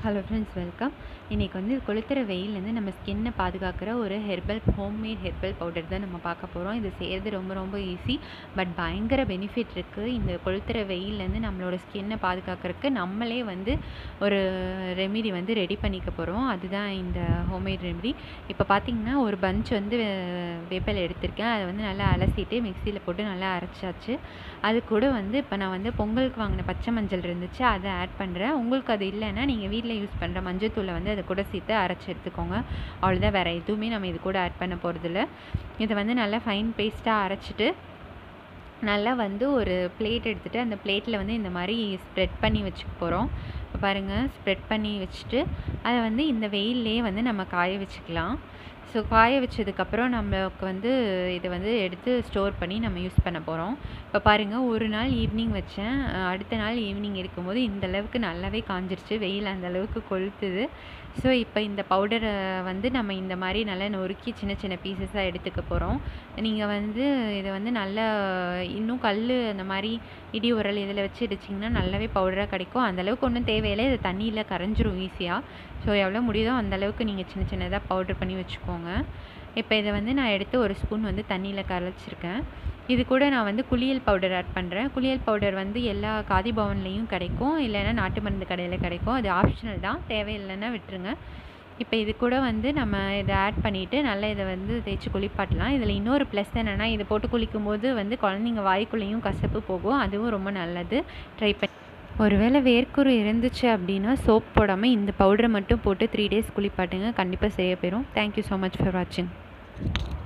hello friends welcome இன்றைக்கி வந்து கொளுத்துற வெயிலேருந்து நம்ம ஸ்கின்னை பாதுகாக்கிற ஒரு ஹெர்பல் ஹோம்மேட் ஹெர்பல் பவுடர் தான் நம்ம பார்க்க போகிறோம் இது செய்கிறது ரொம்ப ரொம்ப ஈஸி பட் பயங்கர பெனிஃபிட் இருக்குது இந்த கொளுத்துற வெயிலேருந்து நம்மளோட ஸ்கின்னை பாதுகாக்கிறதுக்கு நம்மளே வந்து ஒரு ரெமிடி வந்து ரெடி பண்ணிக்க போகிறோம் அதுதான் இந்த ஹோம்மேட் ரெமிடி இப்போ பார்த்தீங்கன்னா ஒரு பஞ்ச் வந்து வே- வேப்பிலை எடுத்திருக்கேன் அதை வந்து நல்லா அலசிட்டு மிக்சியில் போட்டு நல்லா அரைச்சாச்சு அது கூட வந்து இப்போ நான் வந்து பொங்கலுக்கு வாங்கின பச்சை மஞ்சள் இருந்துச்சு அதை ஆட் பண்ணுறேன் உங்களுக்கு அது இல்லைன்னா நீங்கள் வீட்டில் யூஸ் பண்ணுற மஞ்சத்தூளை வந்து அதை கூட சேர்த்து அரைச்சி எடுத்துக்கோங்க அவ்வளோதான் வேறு எதுவுமே நம்ம இது கூட ஆட் பண்ண போகிறதில்ல இதை வந்து நல்லா ஃபைன் பேஸ்ட்டாக அரைச்சிட்டு நல்லா வந்து ஒரு பிளேட் எடுத்துகிட்டு அந்த பிளேட்டில் வந்து இந்த மாதிரி ஸ்ப்ரெட் பண்ணி வச்சுக்க போகிறோம் இப்போ பாருங்கள் ஸ்ப்ரெட் பண்ணி வச்சுட்டு அதை வந்து இந்த வெயில்லே வந்து நம்ம காய வச்சுக்கலாம் ஸோ காய வச்சதுக்கப்புறம் நம்மளுக்கு வந்து இதை வந்து எடுத்து ஸ்டோர் பண்ணி நம்ம யூஸ் பண்ண போகிறோம் இப்போ பாருங்கள் ஒரு நாள் ஈவினிங் வச்சேன் அஹ் அடுத்த நாள் ஈவினிங் எடுக்கும்போது இந்த அளவுக்கு நல்லாவே காஞ்சிருச்சு வெயில் அந்த அளவுக்கு கொளுத்துது ஸோ இப்போ இந்த பவுடரை வந்து நம்ம இந்த மாதிரி நல்லா நொறுக்கி சின்ன சின்ன பீசஸாக எடுத்துக்க போகிறோம் நீங்கள் வந்து இதை வந்து நல்லா இன்னும் கல் அந்த மாதிரி இடி உரல் இதில் வச்சு இடிச்சிங்கன்னா நல்லாவே பவுடராக கிடைக்கும் அந்த அளவுக்கு ஒன்றும் தேவையில்லை இது தண்ணியில் கரைஞ்சிரும் ஈஸியாக ஸோ எவ்வளோ முடியுதோ அந்த அளவுக்கு நீங்கள் சின்ன சின்னதாக பவுடர் பண்ணி வச்சுக்கோங்க இப்போ இதை வந்து நான் எடுத்து ஒரு ஸ்பூன் வந்து தண்ணியில் கரைச்சிருக்கேன் இது கூட நான் வந்து குளியல் பவுடர் ஆட் பண்ணுறேன் குளியல் பவுடர் வந்து எல்லா காதி பவன்லேயும் கிடைக்கும் இல்லைன்னா நாட்டு மருந்து கடையில் கிடைக்கும் அது ஆப்ஷனல் தான் தேவையில்லைன்னா விட்டுருங்க இப்போ இது கூட வந்து நம்ம இதை ஆட் பண்ணிவிட்டு நல்லா இதை வந்து தேய்ச்சி குளிப்பாட்டலாம் இதில் இன்னொரு ப்ளஸ் என்னென்னா இதை போட்டு குளிக்கும்போது வந்து குழந்தைங்க வாய்க்குள்ளேயும் கசப்பு போகும் அதுவும் ரொம்ப நல்லது ட்ரை பண்ணி ஒருவேளை வேர்க்குரு இருந்துச்சு அப்படின்னா சோப் போடாமல் இந்த பவுடரை மட்டும் போட்டு த்ரீ டேஸ் குளிப்பாட்டுங்க கண்டிப்பாக செய்ய போயிடும் தேங்க்யூ ஸோ மச் ஃபார் வாட்சிங்